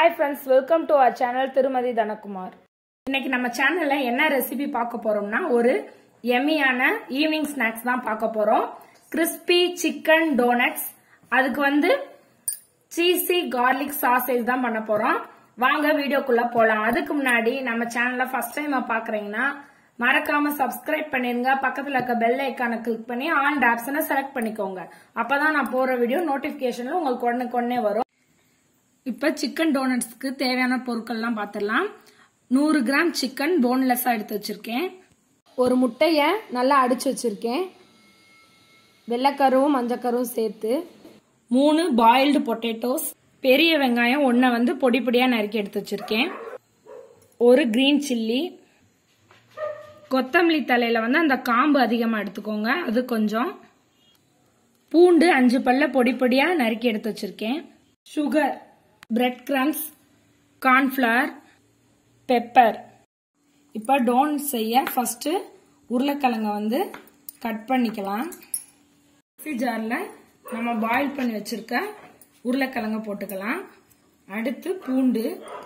hi friends welcome to our channel திருமதி தனகுமார் இன்னைக்கு நம்ம சேனல்ல என்ன ரெசிபி பார்க்க போறோம்னா ஒரு எம்மியான ஈவினிங் ஸ்நாக்ஸ் தான் பார்க்க போறோம் கிறிஸ்பி சிக்கன் டோனட்ஸ் அதுக்கு வந்து சீசி கார்லிக் சாசேஜ் தான் பண்ண போறோம் வாங்க வீடியோக்குள்ள போலாம் அதுக்கு முன்னாடி நம்ம சேனலை ஃபர்ஸ்ட் டைம் பாக்குறீங்கன்னா மறக்காம சப்ஸ்கிரைப் பண்ணிருங்க பக்கத்துல இருக்க பெல் ஐக்கானை கிளிக் பண்ணி ஆன் ஆப்ஷனை செலக்ட் பண்ணிக்கோங்க அப்பதான் நான் போற வீடியோ நோட்டிபிகேஷன்ல உங்களுக்கு உடனே உடனே வரும் இப்ப சிக்கன் டோனட்ஸ்க்கு தேவையான பொருட்கள்லாம் பார்த்துடலாம் நூறு கிராம் சிக்கன் போன்லெஸ்ஸா எடுத்து வச்சிருக்கேன் ஒரு முட்டைய நல்லா அடிச்சு வச்சிருக்கேன் வெள்ளைக்கருவும் மஞ்சக்கருவும் சேர்த்து மூணு பாயில்டு பொட்டேட்டோஸ் பெரிய வெங்காயம் ஒன்றை வந்து பொடி பொடியாக நறுக்கி எடுத்து வச்சிருக்கேன் ஒரு கிரீன் சில்லி கொத்தமல்லி தலையில வந்து அந்த காம்பு அதிகமாக எடுத்துக்கோங்க அது கொஞ்சம் பூண்டு அஞ்சு பல்ல பொடி பொடியாக நறுக்கி எடுத்து வச்சிருக்கேன் sugar bread crumbs cornflour pepper இப்போ டோன் செய்ய ஃபர்ஸ்ட் உருளைக்கிழங்க வந்து கட் பண்ணிக்கலாம் மிக்ஸி ஜாரில் நம்ம பாயில் பண்ணி வச்சிருக்க உருளைக்கிழங்க போட்டுக்கலாம் அடுத்து பூண்டு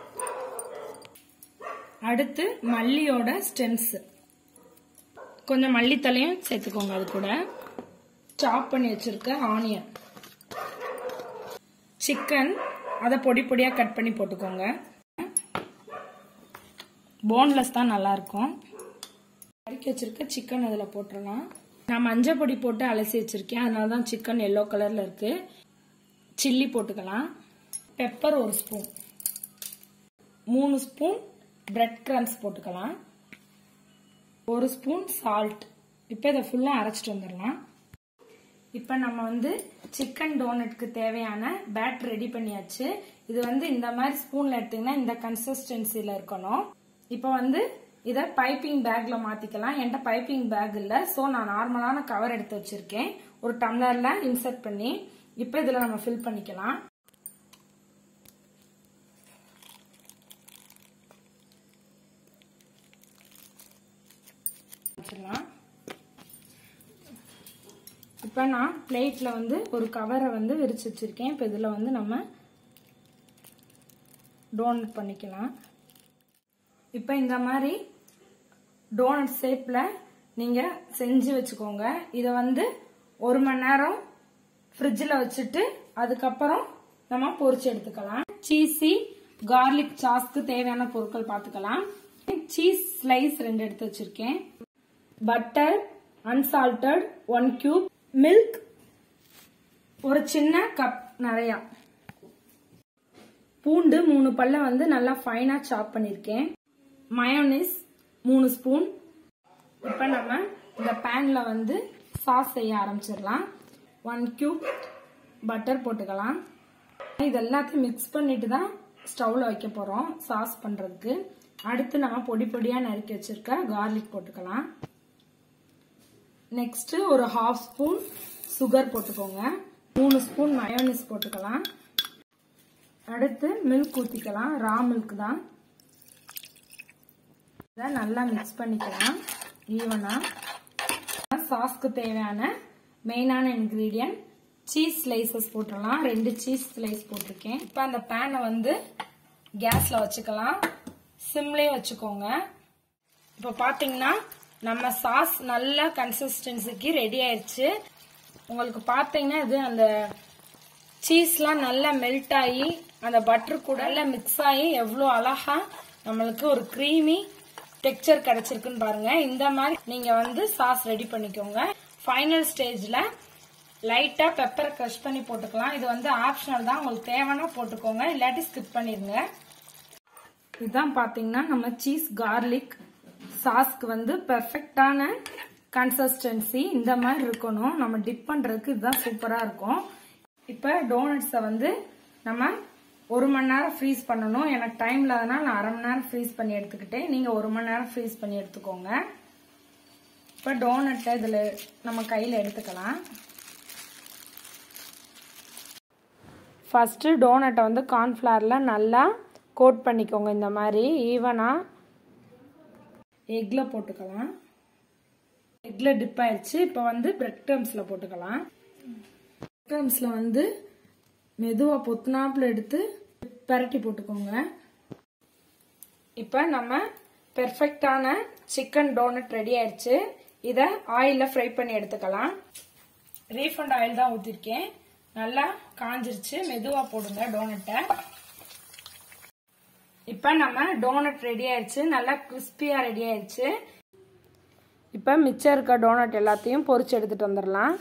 அடுத்து மல்லியோட ஸ்டெம்ஸ் கொஞ்சம் மல்லித்தலையும் சேர்த்துக்கோங்க அது கூட சாப் பண்ணி வச்சிருக்க ஆனியன் சிக்கன் அதை பொடி பொடியாக கட் பண்ணி போட்டுக்கோங்க போன்லெஸ் தான் நல்லா இருக்கும் அரைக்கி வச்சிருக்க சிக்கன் அதில் போட்டுடலாம் நான் மஞ்சள் பொடி போட்டு அலசி வச்சிருக்கேன் அதனால தான் சிக்கன் எல்லோ கலரில் இருக்கு சில்லி போட்டுக்கலாம் பெப்பர் ஒரு ஸ்பூன் மூணு ஸ்பூன் பிரெட் கிரம்ஸ் போட்டுக்கலாம் ஒரு ஸ்பூன் சால்ட் இப்போ இதை ஃபுல்லாக அரைச்சிட்டு வந்துடலாம் இப்போ நம்ம வந்து சிக்கன் டோனட்க்கு தேவையான பேட் ரெடி பண்ணியாச்சு இது வந்து இந்த மாதிரி ஸ்பூன்ல எடுத்தீங்கன்னா இந்த கன்சிஸ்டன்சில இருக்கணும் இப்போ வந்து இதை பைப்பிங் பேக்ல மாத்திக்கலாம் என்கிட்ட பைப்பிங் பேக் இல்ல ஸோ நான் நார்மலான கவர் எடுத்து வச்சிருக்கேன் ஒரு டம்ளர்ல இன்சர்ட் பண்ணி இப்போ இதுல நம்ம ஃபில் பண்ணிக்கலாம் வச்சிடலாம் இப்போ நான் பிளேட்டில் வந்து ஒரு கவரை வந்து விரிச்சு வச்சிருக்கேன் இப்போ இதில் வந்து நம்ம டோனட் பண்ணிக்கலாம் இப்போ இந்த மாதிரி டோனட் ஷேப்பில் நீங்கள் செஞ்சு வச்சுக்கோங்க இதை வந்து ஒரு மணி நேரம் ஃப்ரிட்ஜில் வச்சுட்டு அதுக்கப்புறம் நம்ம பொரிச்சு எடுத்துக்கலாம் சீஸி கார்லிக் சாஸ்க்கு தேவையான பொருட்கள் பார்த்துக்கலாம் சீஸ் ஸ்லைஸ் ரெண்டு எடுத்து வச்சிருக்கேன் butter unsalted one cube milk ஒரு சின்ன கப் நிறையா பூண்டு மூணு பல்ல வந்து நல்லா ஃபைனா சாப் பண்ணிருக்கேன் மயோனிஸ் மூணு ஸ்பூன் இப்போ நம்ம இந்த பேன்ல வந்து சாஸ் செய்ய ஆரம்பிச்சிடலாம் ஒன் கியூப் பட்டர் போட்டுக்கலாம் இது எல்லாத்தையும் மிக்ஸ் பண்ணிட்டு தான் ஸ்டவ்ல வைக்க போறோம் சாஸ் பண்றதுக்கு அடுத்து நம்ம பொடி பொடியா நறுக்கி வச்சிருக்க கார்லிக் போட்டுக்கலாம் நெக்ஸ்ட் ஒரு ஹாஃப் ஸ்பூன் சுகர் போட்டுக்கோங்க மூணு ஸ்பூன் மயோனிஸ் போட்டுக்கலாம் அடுத்து மில்க் ஊற்றிக்கலாம் ரா மில்க் தான் இதை நல்லா மிக்ஸ் பண்ணிக்கலாம் ஈவனாக சாஸ்க்கு தேவையான மெயினான இன்க்ரீடியன்ட் சீஸ் ஸ்லைசஸ் போட்டுடலாம் ரெண்டு சீஸ் ஸ்லைஸ் போட்டிருக்கேன் இப்போ அந்த பேனை வந்து கேஸில் வச்சுக்கலாம் சிம்லேயே வச்சுக்கோங்க இப்போ பார்த்தீங்கன்னா நம்ம சாஸ் நல்ல கன்சிஸ்டன்சிக்கு ரெடி ஆயிடுச்சு உங்களுக்கு பார்த்தீங்கன்னா இது அந்த சீஸ்லாம் நல்லா மெல்ட் ஆகி அந்த பட்டர் கூட நல்லா மிக்ஸ் ஆகி எவ்வளோ அழகா நம்மளுக்கு ஒரு க்ரீமி டெக்ஸ்சர் கிடைச்சிருக்குன்னு பாருங்க இந்த மாதிரி நீங்க வந்து சாஸ் ரெடி பண்ணிக்கோங்க ஃபைனல் ஸ்டேஜ்ல லைட்டா பெப்பரை க்ரஷ் பண்ணி போட்டுக்கலாம் இது வந்து ஆப்ஷனல் தான் உங்களுக்கு தேவைன்னா போட்டுக்கோங்க இல்லாட்டி ஸ்கிப் பண்ணிருங்க இதுதான் பாத்தீங்கன்னா நம்ம சீஸ் கார்லிக் சாஸ்க்கு வந்து பெர்ஃபெக்டான கன்சிஸ்டன்சி இந்த மாதிரி இருக்கணும் நம்ம டிப் பண்றதுக்கு இதுதான் சூப்பரா இருக்கும் இப்ப டோனட்ஸை வந்து நம்ம ஒரு மணி நேரம் ஃப்ரீஸ் பண்ணணும் எனக்கு டைம் இல்லாதனால நான் அரை மணி நேரம் ஃப்ரீஸ் பண்ணி எடுத்துக்கிட்டேன் நீங்க ஒரு மணி நேரம் ஃப்ரீஸ் பண்ணி எடுத்துக்கோங்க இப்ப டோனட்டை இதுல நம்ம கையில எடுத்துக்கலாம் ஃபர்ஸ்ட் டோனட்டை வந்து கார்ன்ஃபிளவர்ல நல்லா கோட் பண்ணிக்கோங்க இந்த மாதிரி ஈவனா எக்ல போட்டுக்கலாம் எக்ல டிப் ஆயிடுச்சு இப்போ வந்து பிரெட் க்ரம்ஸ்ல போட்டுக்கலாம் பிரெட் க்ரம்ஸ்ல வந்து மெதுவா பொத்துனாப்புல எடுத்து பெரட்டி போட்டுக்கோங்க இப்போ நம்ம பெர்ஃபெக்டான சிக்கன் டோனட் ரெடி ஆயிடுச்சு இதை ஆயிலில் ஃப்ரை பண்ணி எடுத்துக்கலாம் ரீஃபண்ட் ஆயில் தான் ஊற்றிருக்கேன் நல்லா காஞ்சிருச்சு மெதுவாக போடுங்க டோனட்டை இப்போ நம்ம டோனட் ரெடி ஆயிடுச்சு நல்லா கிறிஸ்பியாக ரெடி ஆயிடுச்சு இப்போ மிச்சம் இருக்க டோனட் எல்லாத்தையும் பொரிச்சு எடுத்துட்டு வந்துடலாம்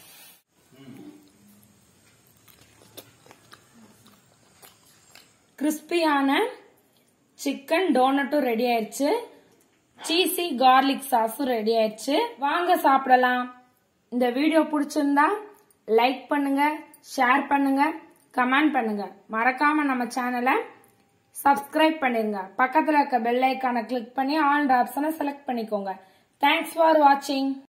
கிறிஸ்பியான சிக்கன் டோனட்டும் ரெடி ஆயிடுச்சு சீசி கார்லிக் சாஸும் ரெடி ஆயிடுச்சு வாங்க சாப்பிடலாம் இந்த வீடியோ பிடிச்சிருந்தா லைக் பண்ணுங்க ஷேர் பண்ணுங்க கமெண்ட் பண்ணுங்க மறக்காம நம்ம சேனலை சப்ஸ்கிரைப் பண்ணிருங்க பக்கத்துல இருக்க பெல் ஐக்கானை கிளிக் பண்ணி ஆல் ஆப்ஷனை செலக்ட் பண்ணிக்கோங்க தேங்க்ஸ் ஃபார் வாட்சிங்